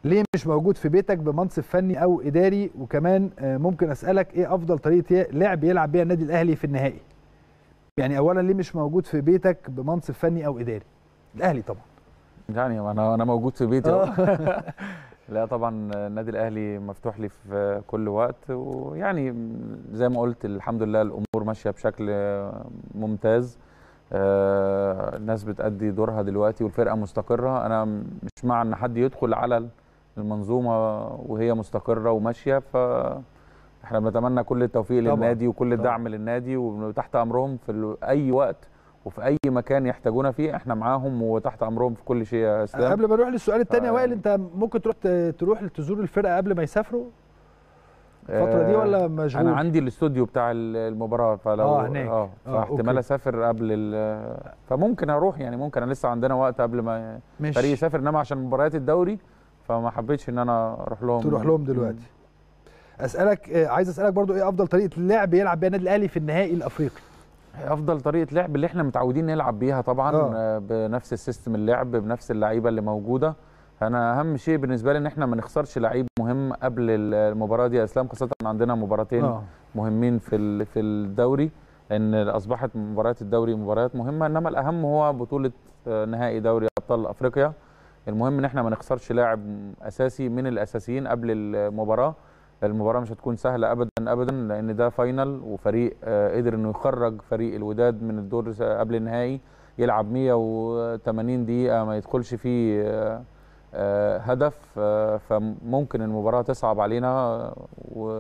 ليه مش موجود في بيتك بمنصب فني او اداري وكمان آه، ممكن اسالك ايه افضل طريقه لعب يلعب بيها النادي الاهلي في النهائي يعني اولا ليه مش موجود في بيتك بمنصب فني او اداري الاهلي طبعا يعني انا انا موجود في بيتي آه. أهو. لا طبعا النادي الاهلي مفتوح لي في كل وقت ويعني زي ما قلت الحمد لله الامور ماشيه بشكل ممتاز آه، الناس بتأدي دورها دلوقتي والفرقه مستقره انا مش مع ان حد يدخل على المنظومه وهي مستقره وماشيه ف احنا بنتمنى كل التوفيق طبعاً، للنادي وكل طبعاً. الدعم للنادي وتحت امرهم في ال- اي وقت وفي اي مكان يحتاجونا فيه احنا معاهم وتحت امرهم في كل شيء يا اسلام قبل ما نروح للسؤال الثاني يا آه. وائل انت ممكن تروح ت- تروح تزور الفرقه قبل ما يسافروا الفتره دي آه، ولا مشغول انا عندي الاستوديو بتاع ال- المباراه فلو آه، هناك. اه آه، فاحتمال أوكي. اسافر قبل ال- فممكن اروح يعني ممكن انا لسه عندنا وقت قبل ما مش فريق يسافر انما عشان مباريات الدوري فما حبيتش ان انا اروح لهم تروح لهم دلوقتي اسالك آه، عايز اسالك برضو ايه افضل طريقه لعب يلعب بيها النادي الاهلي في النهائي الافريقي افضل طريقه لعب اللي احنا متعودين نلعب بيها طبعا آه. آه. بنفس السيستم اللعب بنفس اللعيبه اللي موجوده انا اهم شيء بالنسبه لي ان احنا ما نخسرش لعيب مهم قبل المباراه دي يا اسلام خاصه إن عندنا مباراتين اه مهمين في ال- في الدوري ان اصبحت مباريات الدوري مباريات مهمه انما الاهم هو بطوله آه، نهائي دوري ابطال افريقيا المهم ان احنا ما نخسرش لاعب اساسي من الاساسيين قبل المباراه المباراه مش هتكون سهله ابدا ابدا لان ده فاينل وفريق آه، قدر انه يخرج فريق الوداد من الدور قبل النهائي يلعب 180 دقيقه ما يدخلش فيه آه، آه، هدف آه، فممكن المباراه تصعب علينا آه، و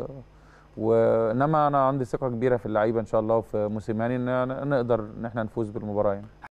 وانما انا عندي ثقه كبيره في اللعيبه ان شاء الله وفي موسيماني ان نقدر ان احنا نفوز بالمباراه يعني